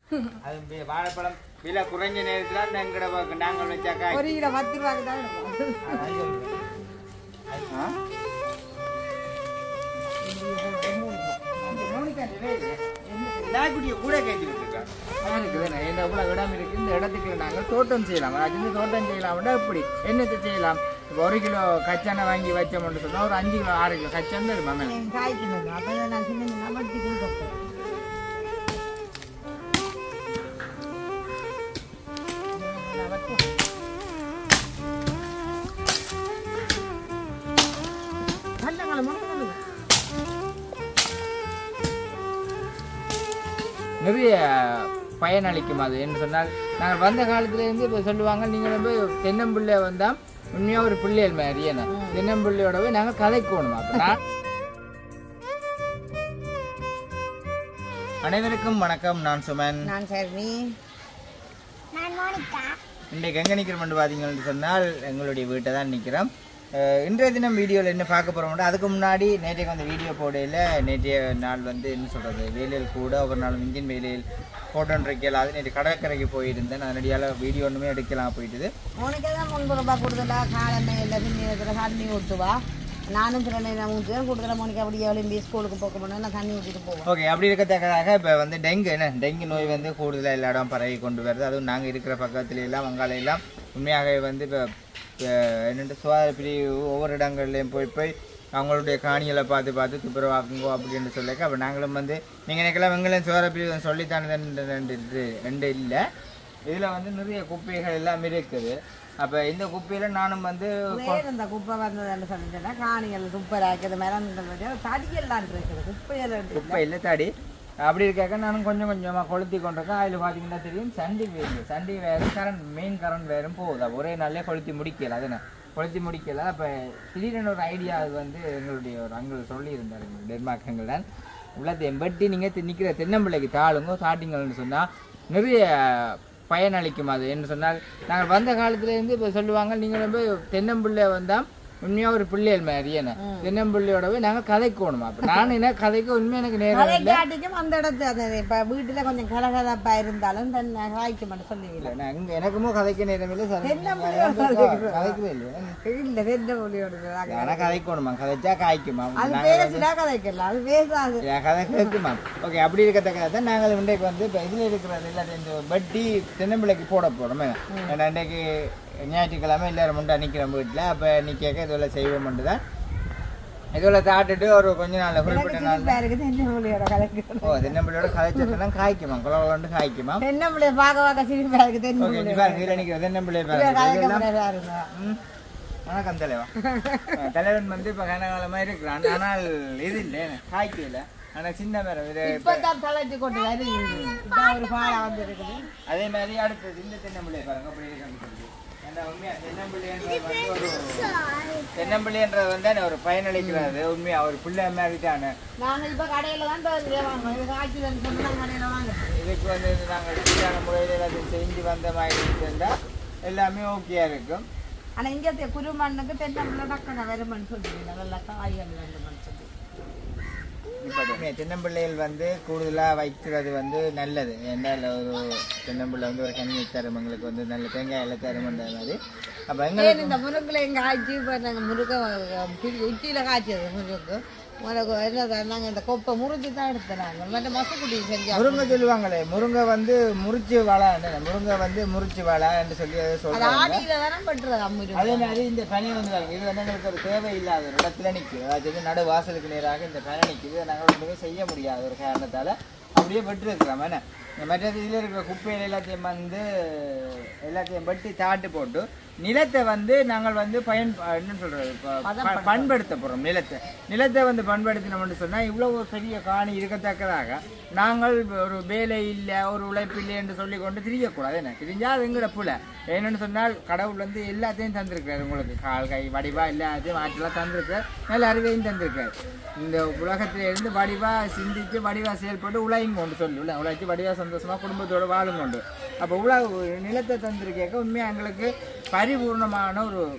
அது வி- வாழைப்பழம் விலை குறைஞ்ச நேரத்துல எங்கட பக்கம் நாங்கள் வச்சாக்கா ஒரு கிலோ பத்து ரூபாய்க்கு தான் எடுப்போம். அதான் சொல்றேன். ஆ? மோனிகா நிறைய நாய்க்குட்டியை கூட கேட்டு விட்டுருக்காங்க இருக்குது இந்த இவ்வளவு இடம் இருக்கு இந்த இடத்துக்கு நாங்கள் தோட்டம் செய்யலாம் அதாவது தோட்டம் செய்யலாம்னா எப்படி என்னத்தை செய்யலாம் இப்போ ஒரு கிலோ கச்சானை வாங்கி வச்சோம்னு சொன்னா ஒரு அஞ்சு கிலோ ஆறு கிலோ கச்சான் தான் இருப்பாங்க என் காய்க்கணும் அப்பதான் நான் சின்ன வட்டி கொடுப்பேன் கண்டங்களை மட்டும் நிறைய பயனளிக்கும் அது என்று சொன்னால் நாங்கள் வந்த காலத்துல இருந்து இப்போ சொல்லுவாங்க நீங்கள் போய் தென்னம்பிள்ளை வந்தா உண்மையாக ஒரு பிள்ளைகள் மாதிரி என்ன தென்னம்பிள்ளையோட போய் நாங்கள் கதைக்கணும் அப்போ நான் அனைவருக்கும் வணக்கம் நான் சுமன் நான் சரி இன்றைக்கு எங்கே நிற்கிறோம்னு பார்த்தீங்கன்னு சொன்னால் எங்களுடைய வீட்டை தான் நிற்கிறோம் அஹ் இன்றைய தினம் வீடியோவில் என்ன பார்க்க போகிறோம்னா அதுக்கு முன்னாடி நேற்றைக்கு வந்து வீடியோ போடையில் நேற்றைய நாள் வந்து என்ன சொல்கிறது வேலையில் கூட ஒவ்வொரு நாளும் இன்ஜின் வேலையில் போட்டோன்றிருக்கல அது நேற்று கடற்கரைக்கு போயிருந்தேன் அதனடியால் வீடியோ ஒன்றுமே எடுக்கலாம் போயிட்டுது உனக்கு தான் முன்பு ரூபாய் கொடுத்தலா காலமே இல்லை பின்னேரத்தில் தண்ணி ஊற்றுவா நானும் சில நேரம் ஊற்றுவேன் கொடுத்துல மணிக்கு அப்படியே எழும்பி ஸ்கூலுக்கு போக போனால் நான் தண்ணி ஊற்றிட்டு போவேன் ஓகே அப்படி இருக்கத்தக்கதாக இப்போ வந்து டெங்கு என்ன டெங்கு நோய் வந்து கூடுதலாக எல்லா இடம் பரவி கொண்டு வருது அதுவும் நாங்கள் இருக்கிற பக்கத்துல எல்லாம் வங்காளம் எல்லாம் உண்மையாகவே வந்து இப்போ என்னென்று சுகாதார பிரிவு ஒவ்வொரு இடங்கள்லையும் போய் போய் அவங்களுடைய காணிகளை பார்த்து பார்த்து துப்புரவாக்குங்கோ அப்படின்னு சொல்லிக்க அப்போ நாங்களும் வந்து நீங்கள் நினைக்கலாம் எங்களையும் சுகாதார பிரிவு சொல்லித்தானது ரெண்டு இல்லை இதில் வந்து நிறைய குப்பைகள் எல்லாம் இருக்குது அப்போ இந்த குப்பையில் நானும் வந்து வேறு இந்த குப்பை வந்ததுன்னு சொல்லிட்டேன்னா காணிகள் துப்பராக்கிறது மிளந்துகள் தடியெல்லாம் இருக்குது குப்பையெல்லாம் இருக்கு. குப்பை இல்லை தாடி அப்படி இருக்காக்க நானும் கொஞ்சம் கொஞ்சமாக கொளுத்தி கொண்டிருக்கேன் அதில் பார்த்தீங்கன்னா தெரியும் சண்டி வேறு சண்டி வேறு கரண்ட் மெயின் கரண்ட் வேறும் போகுது அப்ப ஒரே நாள்லேயே கொளுத்தி முடிக்கல அது என்ன கொளுத்தி முடிக்கல அப்போ திடீர்னு ஒரு ஐடியா அது வந்து எங்களுடைய ஒரு அங்கிள் சொல்லியிருந்தார் எங்களுக்கு டென்மார்க் அங்கிள் தான் உள்ளத்தையும் வெட்டி நீங்கள் நிற்கிற தென்னம்பிள்ளைக்கு தாளுங்க சாட்டிங்கள்னு சொன்னால் நிறைய பயனளிக்கும் அது என்று சொன்னால் நாங்கள் வந்த காலத்துல இருந்து இப்போ சொல்லுவாங்க நீங்கள் போய் தென்னம்பிள்ளை வந்தால் உண்மையாக ஒரு பிள்ளைகள் மாதிரி என்ன தென்னம்பிள்ளையோட போய் நாங்கள் கதைக்கணும் அப்போ நான் என்ன கதைக்க உண்மையாக எனக்கு நேரம் இல்லை கலைக்காட்டிக்கும் அந்த இடத்து அந்த இப்போ வீட்டில் கொஞ்சம் கலகலப்பா இருந்தாலும் தன்னை காய்க்க மாட்டேன் சொல்லுவீங்க இல்லை நான் இங்க எனக்குமோ கதைக்க நேரம் இல்லை சார் தென்னம்பிள்ளையோட கதைக்கவே இல்லையா இல்லை தென்ன மொழியோட ஆனால் கதைக்கணுமா கதைச்சா காய்க்குமா அது நாங்கள் பேசுனா கதைக்கலாம் அது பேசாது என் கதை கேட்குமா ஓகே அப்படி இருக்கத்தக்க தான் நாங்கள் இன்றைக்கு வந்து இப்போ இதில் இருக்கிறது எல்லாத்தையும் இந்த வட்டி தென்னம்பிள்ளைக்கு போட போகிறோம் ஏன்னா இன்றைக்கு ஞாயிற்றுக்கிழமை எல்லாரும் முண்டா நிற்கிறோம் வீட்டில் அப்போ நிற்க இதெல்லாம் செய்வோம்ட்டு தான் இதெல்லாம் தாட்டுட்டு ஒரு கொஞ்ச நாள் குறிப்பிட்ட நாள் சிரிப்பா இருக்குது தென்ன மொழியோட கதைக்கணும் ஓ தென்னம்பிள்ளையோட கதைச்சதெல்லாம் காய்க்குமா குளவண்டு காய்க்குமா தென்ன மொழியை பார்க்க பார்க்க சிரிப்பா இருக்குது தென்ன ஓகே மொழி இங்கே பாருங்க இதில் நிற்கிற தென்னம்பிள்ளை கதைக்க பாருங்க இதெல்லாம் முடியாது ம். வணக்கம் தலைவா அஹ் தலைவன் வந்து இப்போ கனகாலமாக இருக்கிறான் ஆனால் இது இல்லை காய்க்கல ஆனால் சின்ன மரம் இது இப்பதான் தலைச்சு கொண்டு வருது இதான் ஒரு பாடம் வந்து இருக்குது அதே மாதிரி அடுத்தது இந்த தென்னம்பிள்ளை பாருங்க அப்படி இருக்கான்னு சொல்லி ஏன்னா உண்மையா தென்னம்பிள்ளைன்றது வந்து ஒரு தென்னம்பிள்ளைன்றது வந்து ஒரு பயனளிக்கிறது உண்மையா ஒரு பிள்ளை மாதிரி தானே நாங்க இப்ப கடையில தான் தோல்வியே வாங்குவோம் இது காய்ச்சல் சொன்னா கடையில வாங்க இதுக்கு வந்து நாங்கள் சரியான முறையில் எல்லாத்தையும் செஞ்சு வந்த மாதிரி இருந்தால் எல்லாமே ஓகேயா இருக்கும் ஆனா இங்க தெ- குருமண்ணுக்கு தென்னம்பிள்ளை டக்குன வருமன்னு சொல்லுவீங்க நல்லா காய்கள் வேண்டும்னு சொல்லி இப்போ தென்னம்பிள்ளைகள் வந்து கூடுதலாக வைக்கிறது வந்து நல்லது ஏன்னா இல்ல ஒரு தென்னம்பிள்ளை வந்து ஒரு கனி தரும் எங்களுக்கு வந்து நல்ல தேங்காய் எல்லாம் தருமன்ற மாதிரி அப்போ எங்களுக்கு ஏன் இந்த முருங்கில் எங்க காய்ச்சி இப்போ நாங்கள் முருகை உச்சியில காய்ச்சது முருகு முருகு என்ன நாங்க இந்த கொப்பை முறிஞ்சு தான் எடுத்தோம் நாங்கள் மற்ற மசக்குட்டி செஞ்சோம் முருங்கை சொல்லுவாங்களே முருங்கை வந்து முறிச்சு வாழை முருங்கை வந்து முறிச்சு வாழை என்று சொல்லி அதை அது சொல்றாங்க ஆடியில தானே பட்டுறது அம்முரு அதே மாதிரி இந்த பனி வந்து பாருங்க, இது வந்து எங்களுக்கு ஒரு தேவையில்லாத ஒரு இடத்துல நிற்குது அதாவது நடு வாசலுக்கு நேராக இந்த பனி நிற்குது இதை நாங்கள் ஒன்றுமே செய்ய முடியாத ஒரு காரணத்தால் அப்படியே வெட்டு இருக்கிறோம் என்ன மற்றது இதில் இருக்கிற குப்பைகள் எல்லாத்தையும் வந்து எல்லாத்தையும் வெட்டி தாட்டு போட்டு நிலத்தை வந்து நாங்கள் வந்து பயன் என்ன சொல்றது இப்போ ப- பண்படுத்த போகிறோம் நிலத்தை நிலத்தை வந்து பண்படுத்தினோம்னு சொன்னால் இவ்வளோ ஒரு பெரிய காணி இருக்கத்தக்கதாக நாங்கள் ஒரு வேலை இல்லை ஒரு உழைப்பு இல்லை என்று சொல்லி கொண்டு திரியக்கூடாது என்ன திரிஞ்சா அது எங்கட புல என்னன்னு சொன்னால் கடவுள் வந்து எல்லாத்தையும் தந்திருக்கிறார் உங்களுக்கு கால் கை வடிவா எல்லாத்தையும் ஆற்றலாக தந்திருக்கிறார் நல்ல அறிவையும் தந்திருக்கிறார் இந்த உலகத்துல இருந்து வடிவா சிந்திச்சு வடிவா செயல்பட்டு உழையும் கொண்டு சொல்லு உழைச்சி வடிவா சந்தோஷமா குடும்பத்தோட வாழும் கொண்டு அப்போ உலக நிலத்தை தந்திருக்கேக்க உண்மையாக எங்களுக்கு பரிபூர்ணமான ஒரு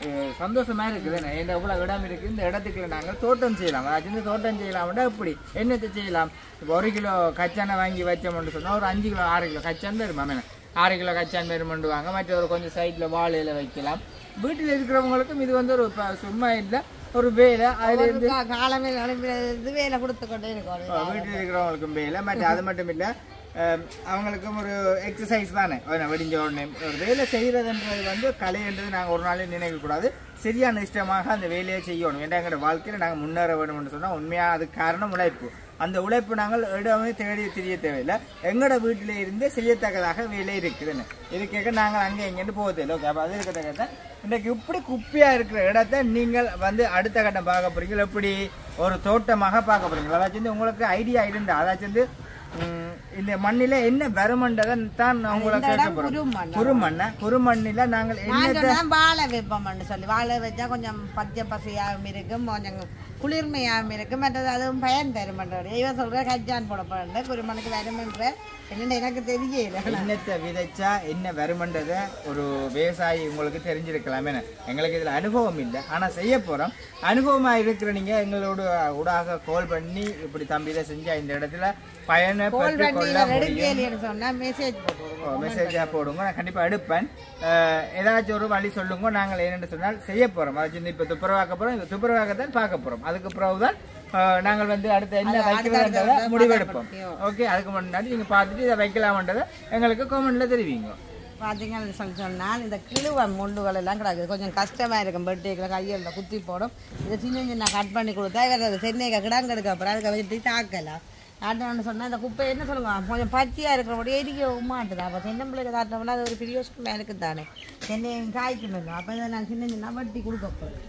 அஹ், சந்தோஷமா இருக்குது என்ன இந்த இவ்வளவு இடம் இருக்கு இந்த இடத்துக்குள்ள நாங்கள் தோட்டம் செய்யலாம் அதாச்சும் இந்த தோட்டம் செய்யலாம்னா எப்படி என்னத்தை செய்யலாம் இப்போ ஒரு கிலோ கச்சானை வாங்கி வச்சோம்னு சொன்னா ஒரு அஞ்சு கிலோ ஆறு கிலோ கச்சான் வருமா மேடம் ஆறு கிலோ கச்சான் வருமெண்டு வாங்க மற்ற ஒரு கொஞ்சம் சைட்ல வாழையில வைக்கலாம் வீட்டில் இருக்கிறவங்களுக்கும் இது வந்து ஒரு ப- சும்மா இல்லை ஒரு வேலை அதுல இருந்து கா- காலமே இது வேலை கொடுத்து கொண்டே இருக்கணும் வீட்டில் இருக்கிறவங்களுக்கும் வேலை மற்ற அது மட்டும் இல்லை அவங்களுக்கும் ஒரு எக்ஸசைஸ் தானே ஒரு வெடிஞ்ச உடனே ஒரு வேலை செய்கிறதுன்றது வந்து கலைன்றது நாங்கள் ஒரு நாளையும் நினைக்கக்கூடாது சரியான இஷ்டமாக அந்த வேலையை செய்யணும் ஏன்னா எங்களோட வாழ்க்கையில் நாங்கள் முன்னேற வேணும்னு சொன்னால் உண்மையாக அதுக்கு காரணம் உழைப்பு அந்த உழைப்பு நாங்கள் இடமே தேடி தெரிய தேவையில்லை எங்களோட வீட்டிலே இருந்தே செய்யத்தக்கதாக வேலை இருக்குதுன்னு இதுக்காக நாங்கள் அங்கே இங்கேன்னு போக தேவையில்லை ஓகே அப்போ அது இருக்கத்தக்க இன்றைக்கு இப்படி குப்பையாக இருக்கிற இடத்த நீங்கள் வந்து அடுத்த கட்டம் பார்க்க போறீங்க எப்படி ஒரு தோட்டமாக பார்க்க போறீங்க அதாச்சும் வந்து உங்களுக்கு ஐடியா இருந்தா அதாச்சும் வந்து ம், இந்த மண்ணில என்ன வருமன்றதை தான் நான் உங்களை கேட்க போறோம் குருமண். குருமண்ண குருமண்ணில நாங்கள் நான் என்னத்தை சொன்னேன் வாழை வைப்போம்னு சொல்லி வாழை வச்சா கொஞ்சம் பச்சை பசையாகவும் இருக்கும் கொஞ்சம் குளிர்மையாகவும் இருக்கும் மற்றது அதுவும் பயன் தருமன்றாரு இவன் சொல்ற கஜான் போட போறேன் குருமனுக்கு வருமன்ற என்னன்னு எனக்கு தெரியல என்னத்தை விதைச்சா என்ன வருமன்றதை ஒரு விவசாயி உங்களுக்கு தெரிஞ்சிருக்கலாமே எங்களுக்கு இதுல அனுபவம் இல்லை ஆனா செய்ய போறோம் அனுபவமா இருக்கிற நீங்க எங்களோட ஊடாக கால் பண்ணி இப்படி தம்பி இதை செஞ்சா இந்த இடத்துல பயனை கோல் பெற்றுக் கொள்ள வண்டியில் முடியும் எடுக்கலைன்னு சொன்னா மெசேஜ் போட்டுருவோம் மெசேஜாக போடுங்க நான் கண்டிப்பாக எடுப்பேன் அஹ் ஏதாச்சும் ஒரு வழி சொல்லுங்க நாங்கள் என்னென்னு சொன்னால் செய்ய போகிறோம் அது இப்போ துப்புரவாக்க போகிறோம் இந்த துப்புரவாக்கத்தான் பார்க்க போகிறோம் அதுக்கு பிறகு தான் நாங்கள் வந்து அடுத்து என்ன வைக்கிறதுன்றதை முடிவெடுப்போம் ஓகே அதுக்கு முன்னாடி நீங்கள் பார்த்துட்டு இதை வைக்கலாமன்றதை எங்களுக்கு கமெண்ட்ல தெரிவிங்க பார்த்தீங்கன்னு சொல்லி சொன்னால் இந்த கிழுவ முள்ளுகள் எல்லாம் கிடக்குது கொஞ்சம் கஷ்டமா இருக்கும் பர்த்டேக்கில் கையில் குத்தி போடும் இதை சின்ன சின்ன கட் பண்ணி கொடுத்தா இவர் அது சென்னைக்கு கிடாங்க எடுக்க அப்புறம் அதுக்கு வச்சுட்டு தாக்கலாம் தாட்டணும்னு சொன்னால் இந்த குப்பை என்ன சொல்லுவாங்க கொஞ்சம் பச்சையாக இருக்கிறபடியே எரிக்க மாட்டுது அப்போ தென்னை பிள்ளைக்கு தாட்டினோம்னா அது ஒரு பெரிய யோசனை எனக்கு தானே தென்னையும் காய்க்கும் இல்லை அப்போ இதை நான் சின்ன சின்ன வட்டி கொடுக்க போகிறேன்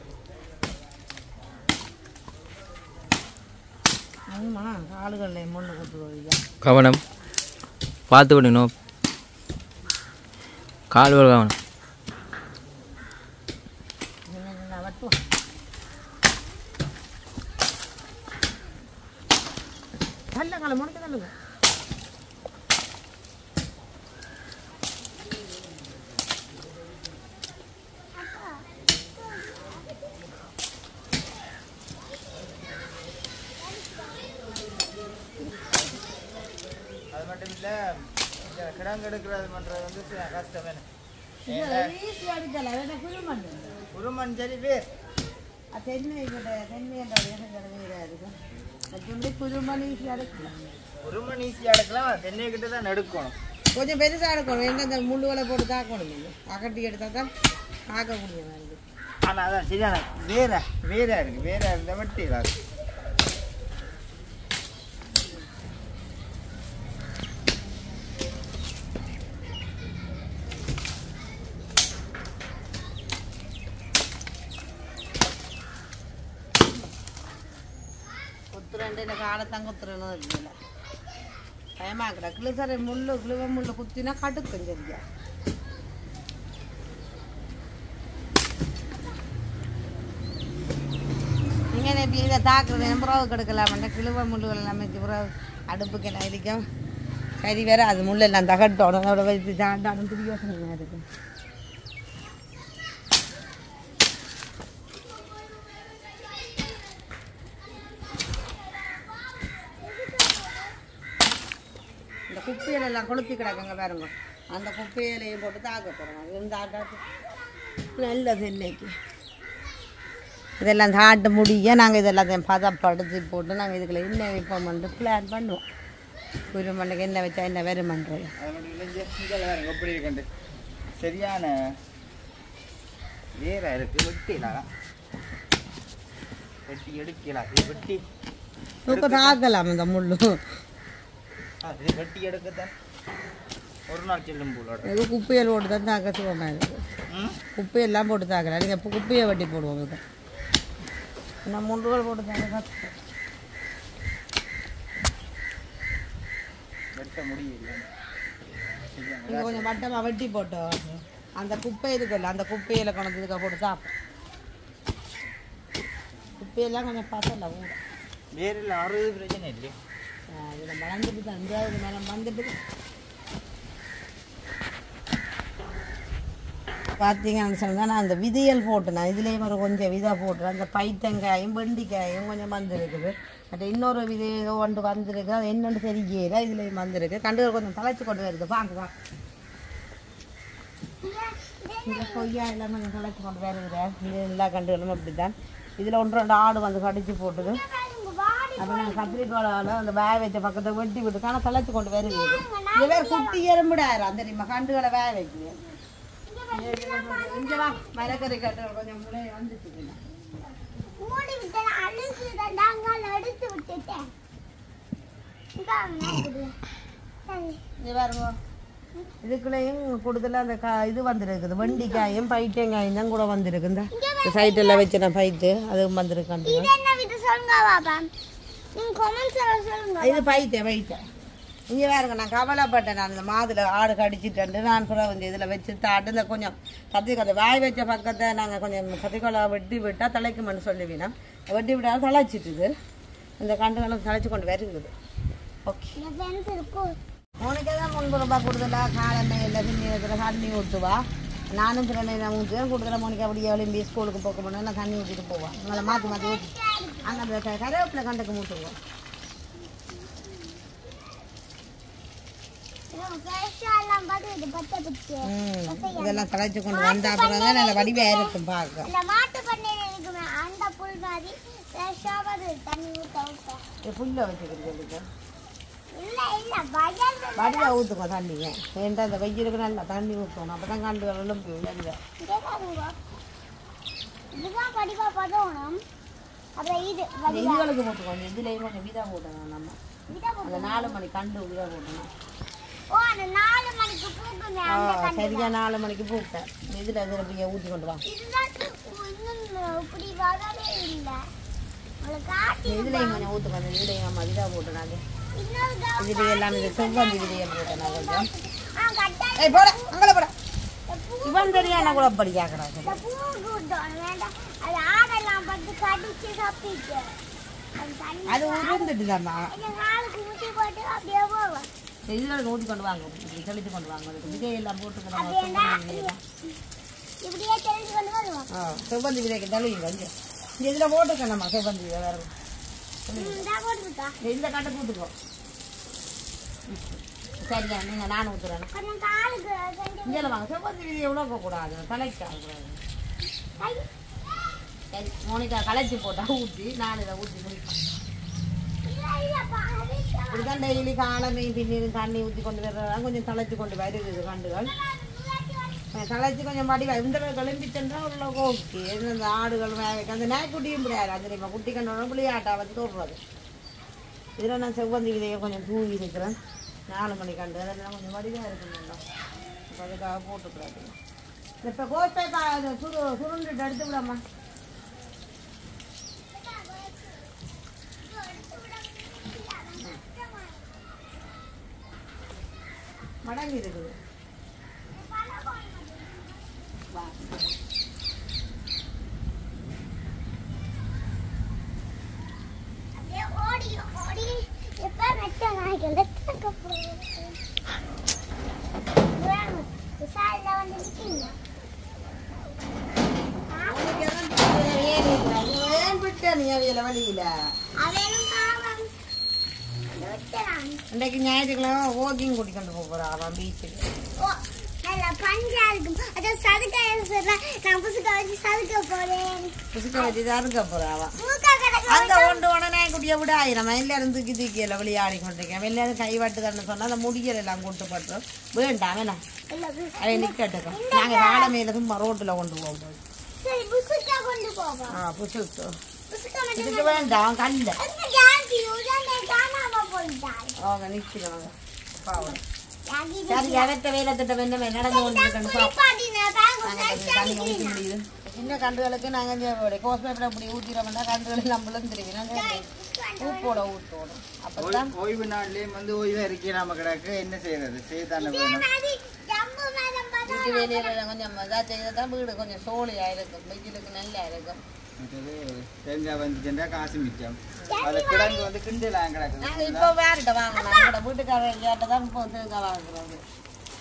ஆமா காலுகளில் முள்ளு குத்துவது கவனம் பார்த்து விடணும் கால் வர கவனம் சின்ன சின்ன வட்டுவோம் நல்ல காலம் முடிக்க நல்லது அது மட்டும் இல்லை இந்த கிடங்கு எடுக்கிறது பண்ணுறது வந்து சி- கஷ்டம் என்ன ஈஸியாக எடுக்கலாம் வேணா குருமண் குருமண் சரி வேர் தென்னை கிட்ட தென்னை என்ற வீராக இருக்கும் மற்றபடி குருமண் ஈஸியாக எடுக்கலாம் குருமண் ஈஸியாக எடுக்கலாம் தென்னை கிட்ட தான் எடுக்கணும் கொஞ்சம் பெருசாக எடுக்கணும் என்ன இந்த முள்ளுகளை போட்டு தாக்கணும் இல்லை அகட்டி எடுத்தால் தான் தாக்கக்கூடிய மாதிரி ஆனால் அதான் சரியான வேற வேற இருக்கு வேற இருந்த வட்டி இருக்கு குத்துறேன் இந்த காலத்தான் குத்துறேன்னு இருக்குல்ல பயமாக்குறா கிளிசரை முள்ளு கிளிவ முள்ளு குத்தினா கடுக்கும் சரியா நீங்கள் எப்படி இதை தாக்குறது புறவு கெடுக்கலாமண்டா கிழுவ முள்ளுகள் எல்லாமே புறவு அடுப்புக்கு என்ன இடிக்கும் சரி வேற அது முள்ளெல்லாம் தகட்டோணும் அதோட வச்சு தாண்டாடும் பெரிய யோசனை இருக்கு இந்த குப்பையில எல்லாம் கொளுத்தி கிடக்குங்க பாருங்க அந்த குப்பையிலையும் போட்டு தாக்க போகிறோம் அது இந்த ஆட்டாட்டு நல்லது இன்னைக்கு இதெல்லாம் தாட்ட முடிய நாங்கள் இதெல்லாம் பதப்படுத்தி போட்டு நாங்கள் இதுக்குள்ள என்ன வைப்போம்னு பிளான் பண்ணுவோம் ஒரு மண்ணுக்கு என்ன வச்சா என்ன வருமன்றது அது மட்டும் இல்லை இங்கே இங்கே வேறு எப்படி இருக்குண்டு சரியான வேற இருக்கு வெட்டிலாம் வெட்டி எடுக்கலாம் இது வெட்டி இப்போ தாக்கலாம் இந்த முள்ளு ஆ, இது வெட்டி எடுக்கத்தான் ஒரு நாள் செல்லும் போல இது குப்பையில் போட்டு தான் தாக்க சுகமாக இருக்குது ம் குப்பையெல்லாம் போட்டு தாக்கலாம் நீங்கள் இப்போ குப்பையை வெட்டி போடுவோம் இதுக்கு நான் முள்ளுகள் போட்டு தாக்க வெட்ட முடியல இங்கே கொஞ்சம் வட்டமாக வெட்டி போட்டோம் அந்த குப்பை இருக்குல்ல அந்த குப்பையில் கொண்டு இதுக்க போட்டு சாப்பிடும் குப்பையெல்லாம் கொஞ்சம் பசல ஊட வேறு இல்லை அறுபது பிரச்சனை இல்லையே இதில் வளர்ந்துட்டு தான் அஞ்சாவது மேலே வந்துட்டு பார்த்தீங்கன்னு சொன்னால் நான் அந்த விதையல் போட்டேன் நான் இதுலேயும் ஒரு கொஞ்சம் விதை போட்டுறேன் அந்த பைத்தங்காயும் வெண்டிக்காயும் கொஞ்சம் வந்திருக்குது மற்ற இன்னொரு விதை ஏதோ ஒன்று வந்திருக்கு அது என்னென்னு தெரியல இதுலேயும் வந்திருக்கு கண்டுகள் கொஞ்சம் தலைச்சு கொண்டு வருது வாங்க வா இந்த கொய்யா எல்லாம் கொஞ்சம் தலைச்சு கொண்டு வருகிற இந்த எல்லா கண்டுகளும் அப்படிதான் இதில் ஒன்று ரெண்டு ஆடு வந்து கடிச்சு போட்டுது அப்புறம் நான் கத்திரிக்கோளால் அந்த வேக வச்ச பக்கத்தை வெட்டி விட்டு ஆனால் தலைச்சு கொண்டு வருகிறது இது வேறு குட்டி எறும்புடாயிரம் தெரியுமா கண்டுகளை வேக வைக்குது இங்கே வா மரக்கறி கட்டு கொஞ்சம் முளை வந்துச்சு மூடி விட்டேன் அழுகு நாங்கள் எடுத்து விட்டுட்டேன் இந்தாங்க, குடு. சரி. இது பாருங்க இதுக்குள்ளேயும் கூடுதலாக அந்த கா இது வந்திருக்குது வெண்டிக்காயும் பைட்டங்காயும் தான் கூட வந்திருக்கு இந்த சைட்டெல்லாம் வச்சு பைட்டு அதுவும் வந்திருக்காண்டு இது என்ன விட்டு சொல்லுங்க பாப்பா நீங்க கொமெண்ட்ஸ்ல சொல்லுங்க இது பைத்தே பைத்தே இங்கே வேறுங்க நான் கவலைப்பட்டேன் நான் இந்த மாதுளை ஆடு கடிச்சிட்டு நான் கூட வந்து இதில் வச்சு தாட்டு இந்த கொஞ்சம் கத்திரிக்காய் அந்த வாய் வச்ச பக்கத்தை நாங்கள் கொஞ்சம் கத்திரிக்கோளை வெட்டி விட்டால் தலைக்குமென்னு சொல்லுவீனா வெட்டி விட்டாலும் தலைச்சிட்டுது இந்த கண்டுகளும் தலைச்சு கொண்டு வருகுது ஓகே இந்த ஃப்ரெண்ட்ஸ் இருக்கும் உனக்கு தான் முன்பு ரூபாய் கூடுதலாக காலமே இல்லை பின்னிடத்தில் தண்ணி ஊற்றுவா நானும் சில நேரம் ஊற்றுவேன் கூடுதலாக மோனிக்கு அப்படியே எழும்பி ஸ்கூலுக்கு போக போனால் நான் தண்ணி ஊற்றிட்டு போவான் உங்களை மாற்றி மாற்றி ஊற்றி அங்கே அந்த க- கருவேப்பிலை கண்டுக்கு மூட்டுவோம் ஃப்ரெஷ்ஷா எல்லாம் பார்த்து இது பச்சை பிடிச்சி ம் இதெல்லாம் கலைச்சு கொண்டு வந்த அப்புறம் தான் நல்ல வடிவாக இருக்கும் பார்க்க இந்த மாட்டு பண்ணையில இருக்குமே அந்த புல் மாதிரி ஃப்ரெஷ்ஷா வருது தண்ணி ஊத்த ஊத்த இது புல்லை வச்சுக்கிறதுக்கு இல்ல இல்ல வயல் வடிவாக ஊற்றுக்கோ தண்ணிங்க ஏன்டா அந்த வெயிலுக்கு நல்லா தண்ணி ஊற்றணும் அப்போ தான் கண்டு எழும்பி விளையாடுங்க இங்கே பாருங்க இதுதான் படிப்பா பதவணும் அப்புறம் இது இந்த இதுகளுக்கு போட்டுக்கோங்க இதுலேயும் கொஞ்சம் விதா போட்டணும் நம்ம இதை போ- அந்த நாலு மணி கண்டு விதா போட்டணும் ஓ அந்த நாலு மணிக்கு பூக்குமே ஆ அந்த கண்டு சரியா நாலு மணிக்கு பூட்டேன் இதில் இதில் அப்படியே ஊற்றி கொண்டு வா இதுதான் இன்னும் இப்படி வரவே இல்லை உங்களுக்கு காட்டி இதுலேயும் கொஞ்சம் ஊற்றுக்கோங்க இதுலேயும் நம்ம விதா போட்டு நாங்கள் இன்னொரு கா- இதுலேயும் எல்லாம் இது செவ்வந்தி விதையை போட்டேன் நான் கொஞ்சம் ஆ கட்டாயம் ஏய் போட அங்கே போட இவன் தெரியாத கூட அப்படி கேட்குறாங்க இந்த பூ கூட்டம் வேண்டாம் அது ஆடெல்லாம் பார்த்து கடிச்சு சாப்பிட்டு அது தண்ணி அது உருந்துட்டு தான்மா இந்த காலுக்கு முட்டி போட்டு அப்படியே போவோம் இதில் ஊற்றி கொண்டு வாங்க இப்படி தெளித்து கொண்டு வாங்க அதுக்கு விதையெல்லாம் போட்டு அப்படியே செவ்வந்தி விதையெல்லாம் இப்படியே தெரிஞ்சு கொண்டு வருவோம் ஆ செவ்வந்தி விதைக்கு தெளிவுங்க இங்கே இங்கே இதில் போட்டுக்கணும்மா செவ்வந்தி விதை வேறு இந்த போட்டுருக்கா இந்த கட்டை போட்டுக்கோ சரியா நீங்கள் நான் ஊற்றுறேன் கொஞ்சம் காலுக்கு கொஞ்சம் இங்கே வாங்க செவ்வந்தி விதை எவ்வளோ கூடாது தலைக்கு ஆகக்கூடாது கை சரி மோனிகா கலைச்சி போட்டா ஊற்றி நான் இதை ஊற்றி முடிப்பேன் இல்ல இல்லப்பா அது இப்படிதான் டெய்லி காலமே பின்னிரும் தண்ணி ஊற்றி கொண்டு வர்றதா கொஞ்சம் தலைச்சு கொண்டு வருது கண்டுகள் அஹ் தலைச்சு கொஞ்சம் படி இந்த கிளம்பிச்சா உள்ள ஓகே இந்த ஆடுகள் வேக அந்த நாய்க்குட்டியும் முடியாது அது தெரியுமா குட்டி கண்டோட விளையாட்டா வச்சு தோடுறது இதில் நான் செவ்வந்தி விதையை கொஞ்சம் தூவி இருக்கிறேன் நாலு மணி கண்டு அதெல்லாம் கொஞ்சம் வடிவாக இருக்கணும்டா இப்போ அதுக்காக போட்டுக்கூடாது இப்போ கோஸ் பேப்பா சுரு சுருண்டுட்டு எடுத்து விடாமா மடங்கி இருக்குது அப்படியே ஓடி ஓடி எப்ப மெட்ட நாய்கள் எத்தனை விசாரில வந்து நிற்கீங்க ஏன் விட்ட நீ அவையில வழியில அவனும் பாவம் வெட்டலாம் இன்றைக்கு ஞாயிற்றுக்கிழமை வாக்கிங் கூட்டிக்கொண்டு போக போறா அவன் பீச்சுக்கு ஓ நல்ல பஞ்சா இருக்கும் அதை சதுக்க சொல்றேன் நான் புசுக்க வச்சு சதுக்க போறேன் புசுக்க வச்சு தான் இருக்க போறா அவன் மூக்கா கிடக்கு அங்க கொண்டு உடனே குட்டிய விட ஆயிரம் எல்லாரும் தூக்கி தூக்கி எல்லாம் விளையாடி கொண்டிருக்கேன் எல்லாரும் கை வட்டுதன்னு சொன்னா அந்த முடியல் எல்லாம் கொண்டு பட்டுரும் வேண்டாம் வேணாம் இல்ல அவன் நிக்கட்டுக்கும் நாங்க வாழை மேல சும்மா ரோட்டுல கொண்டு போவோம் சரி புசுக்கா கொண்டு போவோம் ஆ புசுக்கு புசுக்கா மட்டும் இதுக்கு வேண்டாம் கல்ல அந்த ஜான்சி உடனே காணாம போயிட்டாள் அவங்க நிக்கிறவங்க பாவம் யாகி சரி அவத்த வேலை திட்டம் என்ன நடந்து கொண்டிருக்கேன்னு பாப்போம் குளிப்பாட்டின பேங்க் நாங்க கொஞ்சம் தண்ணி ஊற்றி முடியுது சின்ன கண்டுகளுக்கு நாங்கள் கோஸ்பேப்பரை இப்படி ஊற்றிடோம்னா கண்டுகள் நம்மளும் திரும்பி நாங்கள் உப்போட ஊற்றணும் அப்பதான் ஓய்- ஓய்வு நாள்லயும் வந்து ஓய்வா இருக்கே நாம கிடக்கு என்ன செய்யறது செய்தானே வேணும் மாதிரி ஜம்பு மேடம் பார்த்தா வீட்டு வேலையில கொஞ்சம் இதாக செய்தால் தான் வீடு கொஞ்சம் சோழியாக இருக்கும் வெயிலுக்கு நல்லா இருக்கும் மற்றது தேங்காய் வந்துச்சுன்னா காசு மிச்சம் அது கிடங்கு வந்து கிண்டலாம் கிடக்குது நாங்கள் இப்போ வேறுகிட்ட வாங்கணும் எங்களோட வீட்டுக்காரர் கேட்ட தான் இப்போ தேங்காய் வாங்குறது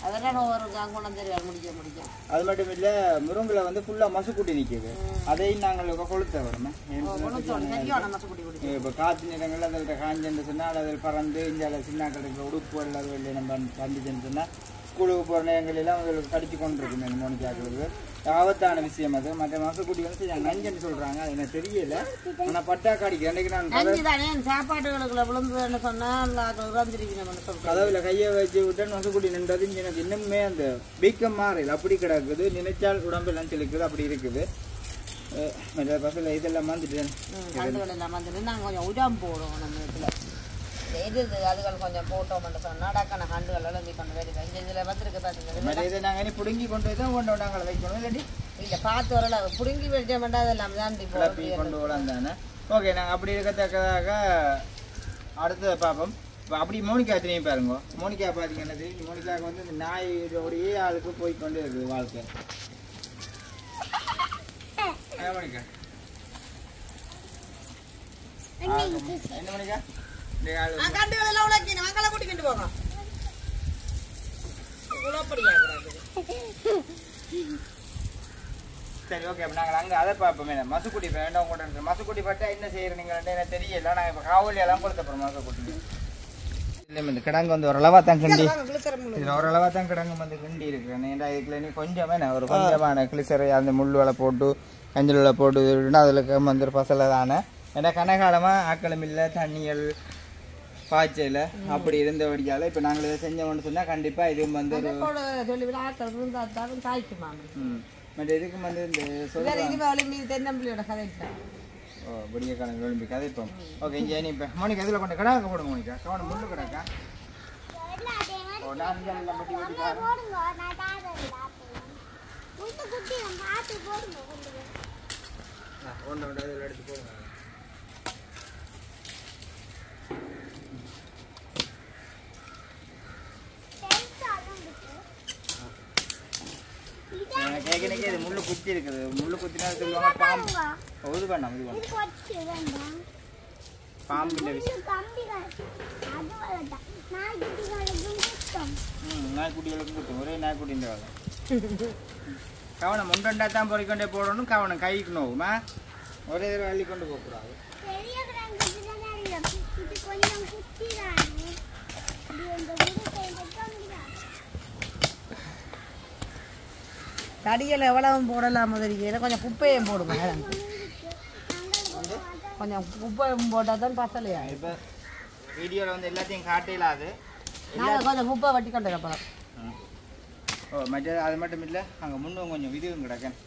அதெல்லாம் ஒவ்வொரு கொண்டு தெரியாது முடிக்க முடிக்க அது மட்டும் இல்ல முருங்கல வந்து ஃபுல்லா மசுக்குட்டி நிக்குது அதையும் நாங்கள் இப்ப கொளுத்த வரணும் கொளுத்தோம் சரியான மசு குடி குடி இப்போ காற்று நிறங்கள் அதில் காஞ்சன்னு சொன்னால் அதில் பறந்து இந்த சின்ன கடைக்கு உடுப்பு எல்லாம் வெளியே நம்ம வந்துச்சுன்னு சொன்னால் ஸ்கூலுக்கு போகிற நேரங்கள் எல்லாம் அவங்களுக்கு கடிச்சு கொண்டு இருக்கு இந்த மோனிக்காக்களுக்கு ஆபத்தான விஷயம் அது மற்ற மசக்குட்டி வந்து சரி, நஞ்சன்னு சொல்கிறாங்க அது எனக்கு தெரியல ஆனால் பட்டா காடிக்கு அன்றைக்கு நான் கதை நஞ்சு தானே சாப்பாடுகளுக்குள்ள விழுந்ததுன்னு சொன்னால் உறந்திருக்கணும்னு சொல்றேன் கதவுல கையை வச்சு விட்டு மசக்குட்டி நின்றது எனக்கு இன்னுமே அந்த வீக்கம் மாறல அப்படி கிடக்குது நினைச்சால் உடம்பெல்லாம் செலுக்குது அப்படி இருக்குது அஹ் மற்ற பசங்க இதெல்லாம் வந்துட்டு கண்டுகள் எல்லாம் வந்துட்டு நாங்கள் கொஞ்சம் உரம் போடுவோம் நம்ம இதில் எது இது அதுகள் கொஞ்சம் போட்டோம்னு சொன்னால் டக்கான கண்டுகள் எல்லாம் கொண்டு வருது இந்த இதில் வந்துருக்கு பார்த்தீங்கன்னா மற்ற இதை நாங்கள் இனி பிடுங்கி கொண்டு போய் தான் கொண்டு வந்தாங்களை வைக்கணும் இல்லாட்டி இல்லை பார்த்து வரல புடுங்கி வச்ச மாட்டா அதெல்லாம் தான் கிளப்பி கொண்டு போகலாம் தானே ஓகே நாங்கள் அப்படி இருக்கத்தக்கதாக அடுத்ததை பார்ப்போம் இப்போ அப்படி மோனிகா திரும்பி பாருங்க மோனிகா பார்த்தீங்கன்னா தெரியும் மோனிகாவுக்கு வந்து இந்த நாயோடையே ஆளுக்கு போய் கொண்டு இருக்குது வாழ்க்கை ஏன் மோனிகா ஆகும். என்ன மோனிகா இந்த ஆளு கண்டுகள் எல்லாம் உழைக்கி மக்களை கூட்டிக்கிட்டு போங்க குழப்படியா கிடக்குது சரி ஓகே அப்போ நாங்கள் அங்கே அதை பார்ப்போமே மசுக்குட்டி வேண்டாம் உங்கள்கிட்ட மசுக்குட்டி பட்டா என்ன செய்யறீங்கன்ட்டு எனக்கு தெரியல நாங்கள் இப்போ காவலியெல்லாம் கொடுத்த போகிறோம் மசுக்குட்டி இல்லை இந்த கிடங்கு வந்து ஓரளவாக தான் கிண்டி இதில் ஓரளவாக தான் கிடங்கு வந்து கிண்டி இருக்கிறேன் ஏன்டா இதுக்குள்ள நீ கொஞ்சமே நான் ஒரு கொஞ்சமான கிளிசரை அந்த முள் வலை போட்டு கஞ்சல் வலை போட்டு இதுன்னா அதில் வந்து ஒரு பசலை தானே ஏன்னா கனகாலமாக ஆக்களும் இல்லை தண்ணிகள் பாய்ச்சல் அப்படி இருந்தபடியால் இப்போ நாங்கள் இதை செஞ்சோம்னு சொன்னால் கண்டிப்பாக இதுவும் வந்து ஒரு சொல்லி விட ஆட்கள் இருந்தாலும் தாய்க்குமாங்க ம் மற்ற இதுக்கும் வந்து இந்த சொல் வேற இனிமே அவளை மீது தென்னம்பிள்ளையோட கதை ஓ விடிய காலம் விளம்பி கதைப்போம் ஓகே இங்கே நீ இப்போ மோனிக்கு எதில் கொண்டு கடாக்க போடுங்க மோனிக்கா கவனம் முள்ளு கடாக்கா ஓ நான் இங்கே எல்லாம் பட்டி ஓட்டி காரம் போடுங்க நான் தாரேன் முட்டை குட்டி பார்த்து போடுங்க கொண்டு போய் ஒன்று ஒன்று அதில் எடுத்து போடுங்க டென்த்தாலும் இருக்கு எனக்கு கேட்கறதுக்கு இது முள்ளு குத்தி இருக்குது முள்ளு குத்தினா சொல்லுவாங்க பாம்பு ஓ, இது வேண்டாம் இது வேண்டாம் இது கொச்சு வேண்டாம் பாம்பு இல்லை விஷயம் இது கம்பிகள் அது வளர்த்தா நாய்க்குட்டிகளுக்கும் குத்தம் ம் நாய்க்குட்டிகளுக்கும் குத்தும் ஒரே நாய்க்குட்டி இந்த வேலை கவனம் முண்டண்டா தான் பொறிக்கொண்டே போடணும் கவனம் கைக்கு நோவுமா ஒரே தடவை அள்ளி கொண்டு போகக்கூடாது பெரிய கிடங்கு தானே இல்லை இது கொஞ்சம் குட்டி தானே இது இந்த வீடு சேர்ந்து கம்பிதான் தடியில் எவ்வளவு போடலாம் முதலில் கொஞ்சம் குப்பையும் போடுங்க கொஞ்சம் குப்பையும் போட்டால் தான் பசலையா இப்போ வீடியோவில் வந்து எல்லாத்தையும் காட்டிலாது நாங்கள் கொஞ்சம் குப்பை வட்டி கொண்டு போகிறோம் ஓ மற்ற அது மட்டும் இல்லை அங்கே முன்னும் கொஞ்சம் விதிவும் கிடக்கேன்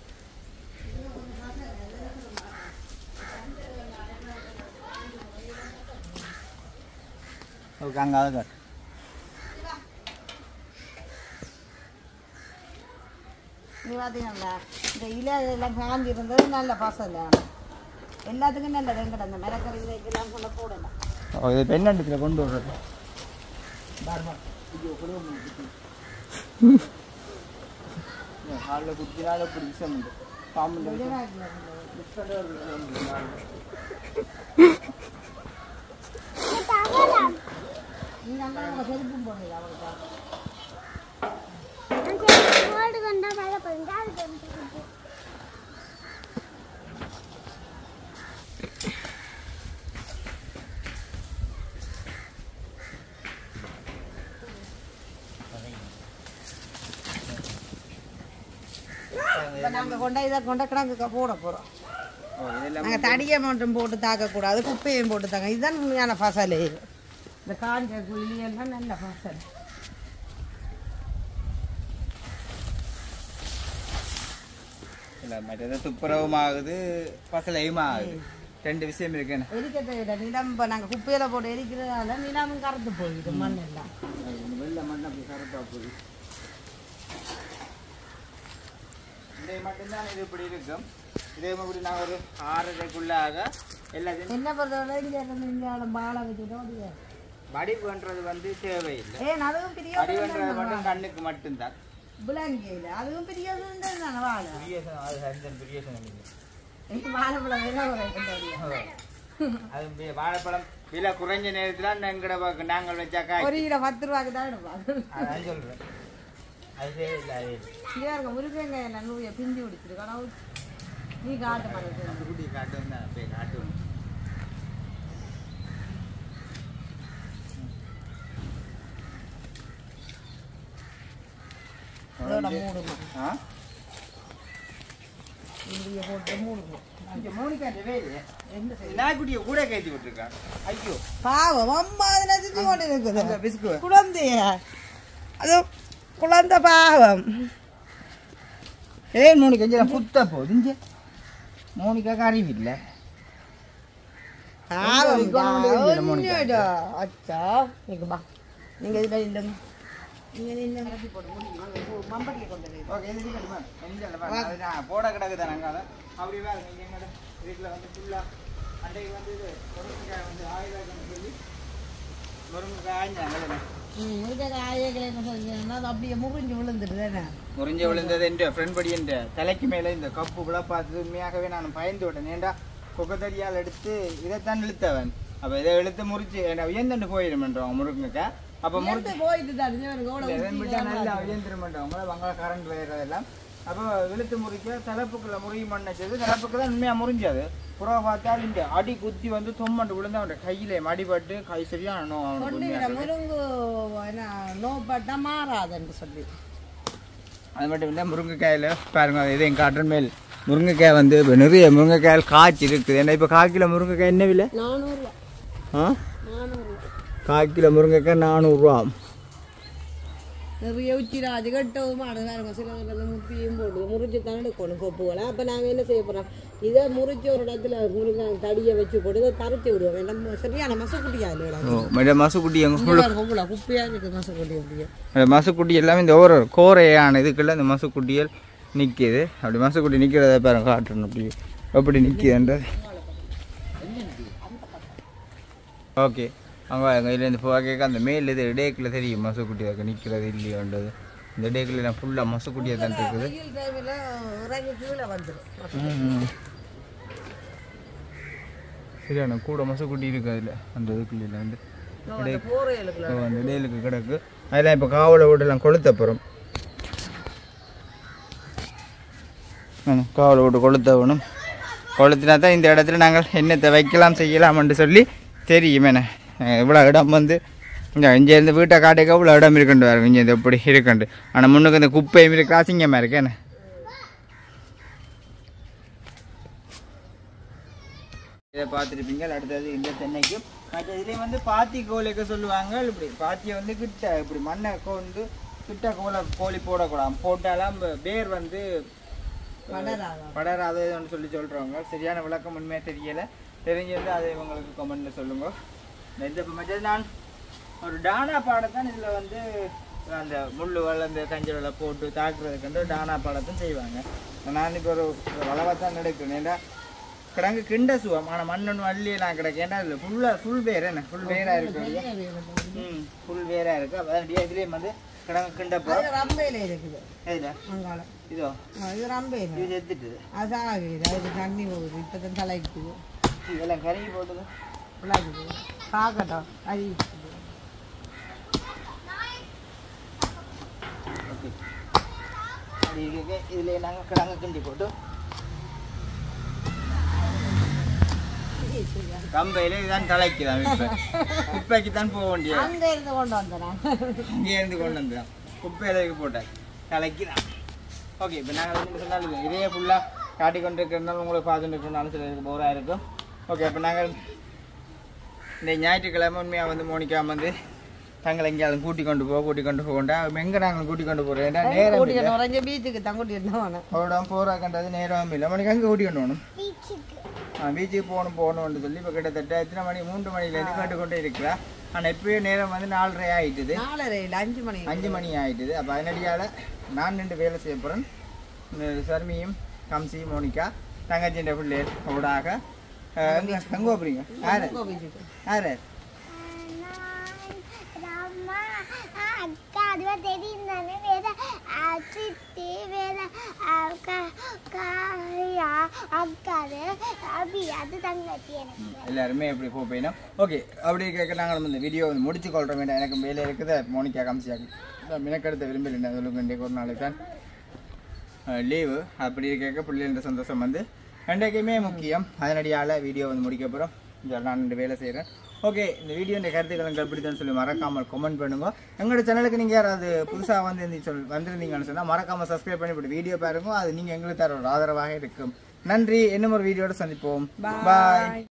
ஓகே அங்கே அது நீ பார்த்தீங்கன்னா இந்த இலை எல்லாம் காஞ்சி இருந்தது நல்ல பசலை எல்லாத்துக்கும் நல்லது எங்கட அந்த மிளகறி இதெல்லாம் கொண்டு போடலாம் ஓ இது பெண்ணண்டத்தில் கொண்டு வர்றது ஹாலில் குத்தினால இப்படி விஷயம் உண்டு பாம்பு நீங்கள் அங்கே செருப்பும் போடல அவங்களுக்கு போடு கொண்டா மேலே போயிருந்தா அது தெரிஞ்சுக்கிட்டு இப்போ நாங்கள் கொண்டா இதை கொண்டா கிடங்கு போட போகிறோம் ஓ இதெல்லாம் நாங்கள் தடியை மட்டும் போட்டு தாக்கக்கூடாது குப்பையும் போட்டு தாங்க இதுதான் உண்மையான ஃபசல் இந்த காஞ்ச குழி எல்லாம் நல்ல ஃபசல் இல்லை மற்றது துப்புரவும் ஆகுது பசலையும் ஆகுது ரெண்டு விஷயம் இருக்குன்னு எரிக்கிறத விட நிலம் இப்போ நாங்கள் குப்பையில் போட்டு எரிக்கிறதால நிலமும் கறந்து போயிடுது மண் எல்லாம் வெளில மட்டும் அப்படி கரெக்டாக போகுது இதே மட்டும்தான் இது இப்படி இருக்கும் இதே மாதிரி நான் ஒரு ஆறரைக்குள்ளாக எல்லாத்தையும் என்ன பொறுத்தவரை இங்கே இருந்து இங்கே பாலை வச்சுட்டோம் வடிவுன்றது வந்து தேவையில்லை ஏன் அதுவும் பெரிய வடிவுன்றது மட்டும் கண்ணுக்கு மட்டும்தான் விலங்கையில் அதுவும் பெரிய தானே வாழை பிரியசனம் அது ஹரிஜன் பிரியசனம் இல்லை எனக்கு வாழைப்பழம் வேற ஒரு அது வி- வாழைப்பழம் விலை குறைஞ்ச நேரத்தில் எங்கட பக்கம் நாங்கள் வச்சாக்கா ஒரு கிலோ பத்து ரூபாய்க்கு தான் எடுப்பாங்க அதான் சொல்கிறேன் அது இல்லை அது இல்லை. இங்கே இருக்க முருகங்க நன்மையை பிந்தி பிடிச்சிருக்கு ஆனால் நீ காட்ட மாட்டேன் அந்த குட்டி காட்டு வந்து அப்படியே காட்டு அதோட மூடுமா ஆ இந்திய போட்டு மூடுமா இங்க மோனிகா இந்த வேலையை எந்த சைடு நாய்க்குட்டியை கூட கட்டி விட்டுருக்கான் ஐயோ பாவம் அம்மா அதில் செஞ்சு கொண்டு இருக்குது அந்த பிஸ்கு குழந்தைய அது குழந்தை பாவம் ஏய் மோனிகா இங்கே புத்த போகுது இங்கே மோனிகாக்கு அறிவு இல்லை பாவம் எங்க கொண்டு வந்து வைக்கல மோனிகா? ஒன்னுடா. அச்சா நீங்க பா நீங்க இதுல இல்ல நீங்க நின்று நடத்தி போட்டு முடியுமா மம்பட்டியை கொண்டு போய் ஓகே இது இருக்கட்டுமா எந்த அது நான் போட கிடக்கு தானே அங்கே அப்படி வேறு நீங்கள் எங்களோட வீட்டில் வந்து ஃபுல்லாக அன்றைக்கு வந்து இது முருங்கைக்காய் வந்து ஆயுதாக்கம் சொல்லி முருங்கைக்காய் ஆஞ்சாங்க முருங்கைக்காய் சொல்லிங்கன்னா அது அப்படியே முறிஞ்சு விழுந்துடுது முறிஞ்சு விழுந்தது என் ஃப்ரெண்ட் படி என் தலைக்கு மேலே இந்த கப்பு விழ பார்த்தது உண்மையாகவே நான் பயந்து விட்டேன் ஏன்டா கொக்கத்தடியால் எடுத்து இதைத்தான் இழுத்தவன் அப்போ இதை இழுத்து முறிச்சு என்ன உயர்ந்துட்டு போயிடுமென்றோம் முருங்கைக்காய் அப்போ முறிச்சு போயிட்டு தான் எனக்கு இதன் விட்டா நல்லா உயர்ந்துருமென்றவங்கள வங்காள கரண்ட் வயறதெல்லாம் அப்போ இழுத்து முறிக்க தலைப்புக்குள்ள முறியும் பண்ணச்சது தலைப்புக்கு தான் உண்மையாக முறிஞ்சது புறவை பார்த்தால் இந்த அடி குத்தி வந்து தொம்மண்டு விழுந்து அவன் கையில மடிபட்டு கை சரியான நோ அவனுக்கு கொண்டு உண்மையாகவே. முருங்கு என்ன நோப்பட்டா மாறாதுன்னு சொல்லி அது மட்டும் இல்லை முருங்கைக்காயில் பாருங்க இது எங்கள் காட்டன் மேல் முருங்கைக்காய் வந்து இப்போ நிறைய முருங்கைக்காயில் காய்ச்சி இருக்குது ஏன்னா இப்போ கால் கிலோ முருங்கைக்காய் என்ன விலை நானூறுவா ஆ நானூறுவா கால் கிலோ முருங்கைக்காய் நானூறுரூவா நிறைய உச்சிராஜ் கட்டவும் மாடுதான் இருக்கும் சில வந்து முப்பியும் போடுது முறிச்சு தான் எடுக்கணும் கொப்புகளை அப்போ நாங்கள் என்ன செய்ய போகிறோம் இதை முறிச்சு ஒரு இடத்துல முருங்கை தடியை வச்சு போட்டு இதை தரைச்சி விடுவோம் வேண்டாம் சரியான மசக்குட்டியா இல்லைடா ஓ மேட மசுக்குட்டி எங்கள் கொப்புல குப்பையா இருக்கு மசக்குட்டி அப்படியே அந்த மசுக்குட்டி எல்லாமே இந்த ஒரு கோரையான இதுக்குள்ள இந்த மசுக்குட்டிகள் நிற்கிது அப்படி மசுக்குட்டி நிற்கிறத பாருங்க காட்டணும் அப்படி எப்படி நிற்கிதுன்றது ஓகே அவங்க எங்கள் இதுலேருந்து போக கேட்க அந்த மேல் இது இடையக்கில் தெரியும் மசுக்குட்டி அதுக்கு நிற்கிறது இல்லையோன்றது இந்த இடையக்கில் நான் ஃபுல்லாக மசுக்குட்டியாக தான் இருக்குது வெயில் டைமில் இறங்கி கீழே வந்துடும் ம். சரியான கூட மசுக்குட்டி இருக்கு அதில் அந்த இதுக்குள்ள வந்து அந்த போரைகளுக்குள்ள ஓ, அந்த இடையிலுக்கு கிடக்கு அதெல்லாம் இப்போ காவலை வீட்டெல்லாம் கொளுத்த போகிறோம் காவலை விட்டு கொளுத்த வேணும் கொளுத்தினா தான் இந்த இடத்துல நாங்கள் என்னத்தை வைக்கலாம் செய்யலாம்னு சொல்லி தெரியும் என்ன இவ்வளோ இடம் வந்து இந்த இங்கேருந்து வீட்டை காட்டுக்க இவ்வளோ இடம் இருக்குண்டு பாருங்க இங்கே இது எப்படி இருக்குண்டு ஆனால் முன்னுக்கு இந்த குப்பையும் இருக்கு அசிங்கமாக இருக்கு என்ன இதை பார்த்துருப்பீங்க அடுத்தது இந்த தென்னைக்கு மற்ற இதுலேயும் வந்து பாத்தி கோழிக்க சொல்லுவாங்க இப்படி பாத்தியை வந்து கிட்ட இப்படி மண்ணை கொண்டு கிட்ட கோலை கோழி போடக்கூடாது போட்டாலாம் வேர் வந்து வளராதான் படராதுன்னு சொல்லி சொல்கிறவங்க சரியான விளக்கம் உண்மையாக தெரியலை தெரிஞ்சது அதை இவங்களுக்கு கமெண்ட்டில் சொல்லுங்க இந்த இப்போ மற்றது நான் ஒரு டானா பாடத்தான் இதில் வந்து அந்த முள் வளர்ந்து கஞ்சல் வலை போட்டு தாக்குறதுக்கு வந்து டானா பாடத்தான் செய்வாங்க நான் இப்போ ஒரு வளவாத்தான் நடக்கிறேன் ஏன்னா கிடங்கு கிண்ட சுவம் ஆனால் மண்ணொன்று வள்ளி நான் கிடக்கு ஏன்னா இதில் ஃபுல்லாக ஃபுல் வேர் என்ன ஃபுல் வேராக இருக்கு ம் ஃபுல் வேராக இருக்குது அப்போ இதுலேயும் வந்து கிடங்கு கிண்ட போகிறோம் அது ரம்பையில் இருக்குது எதில் அங்கால இதோ இது ரம்பையில் இது செத்துட்டு அது ஆகுது அது தண்ணி போகுது இப்போ தான் தலைக்குது இதெல்லாம் கருகி போட்டுது விளாக்குது பார்க்கட்டும் அது ஓகே அப்படி இருக்க இதில் நாங்கள் கிழங்கு கிண்டி போட்டு கம்பையில் இதுதான் தலைக்கு தான் இப்போ குப்பைக்கு தான் போக வேண்டியது அங்கே இருந்து கொண்டு வந்தேன் இங்கே இருந்து கொண்டு வந்துடும் குப்பையில போட்டேன் தலைக்கு தான் ஓகே இப்போ நாங்கள் வந்து சொன்னாலும் இதே ஃபுல்லாக காட்டி கொண்டு இருக்கிறதுனால உங்களுக்கு பார்த்துட்டு இருக்கிறனாலும் சிலருக்கு போராக இருக்கும் ஓகே அப்போ நாங்கள் இந்த ஞாயிற்றுக்கிழமை உண்மையாக வந்து மோனிக்கா வந்து தங்களை எங்கேயாவது கூட்டி கொண்டு போக கூட்டி கொண்டு போகண்டா எங்கே நாங்கள் கூட்டி கொண்டு போகிறோம் ஏன்னா நேரம் இல்லை கூட்டிட்டு உறைஞ்ச பீச்சுக்கு தான் கூட்டிட்டு போனேன் அவட போகிறாக்கன்றது நேரம் இல்லை மணிக்கு அங்கே கூட்டி கொண்டு போகணும் பீச்சுக்கு ஆ பீச்சுக்கு போகணும் போகணும்னு சொல்லி இப்போ கிட்டத்தட்ட எத்தனை மணி மூன்று மணிலேருந்து கேட்டுக்கொண்டே இருக்கிறா ஆனால் இப்போயே நேரம் வந்து நாலரை ஆயிட்டுது நாலரை இல்லை அஞ்சு மணி அஞ்சு மணி ஆயிட்டுது அப்போ அதனடியால் நான் நின்று வேலை செய்ய போகிறேன் சர்மியும் கம்சி மோனிகா தங்கச்சின்ற பிள்ளைகள் ஊடாக எங்கே எங்கே போகிறீங்க யார் பீச்சுக்கு யார் நான் அம்மா அக்கா அதுவா தெரியும் தானே வேற சித்தி வேற காயா அக்காது அபி அது தங்கச்சி எனக்கு எல்லாருமே எப்படி போயினோம் ஓகே அப்படி கேட்க நாங்கள் வந்து வீடியோ வந்து முடிச்சு கொள்கிறோம் வேண்டாம் எனக்கு வேலை இருக்குது மோனிகா கம்சியாக்கு மினக்கெடுத்த விரும்பல சொல்லுங்க இன்றைக்கு ஒரு நாளைக்கு தான் லீவு அப்படி இருக்க பிள்ளைகளோட சந்தோஷம் வந்து ரெண்டைக்குமே முக்கியம் அதனடியால் வீடியோ வந்து முடிக்க போகிறோம் நான் ரெண்டு வேலை செய்கிறேன் ஓகே இந்த வீடியோ இந்த கருத்துக்களை உங்களுக்கு பிடித்தன்னு சொல்லி மறக்காமல் கமெண்ட் பண்ணுங்க எங்களோட சேனலுக்கு நீங்கள் யாராவது புதுசாக வந்து இந்த சொல் வந்திருந்தீங்கன்னு சொன்னால் மறக்காமல் சப்ஸ்கிரைப் பண்ணி இப்படி வீடியோ பாருங்க அது நீங்கள் எங்களுக்கு தர ஒரு ஆதரவாக இருக்கும் நன்றி இன்னும் ஒரு வீடியோட சந்திப்போம் பாய்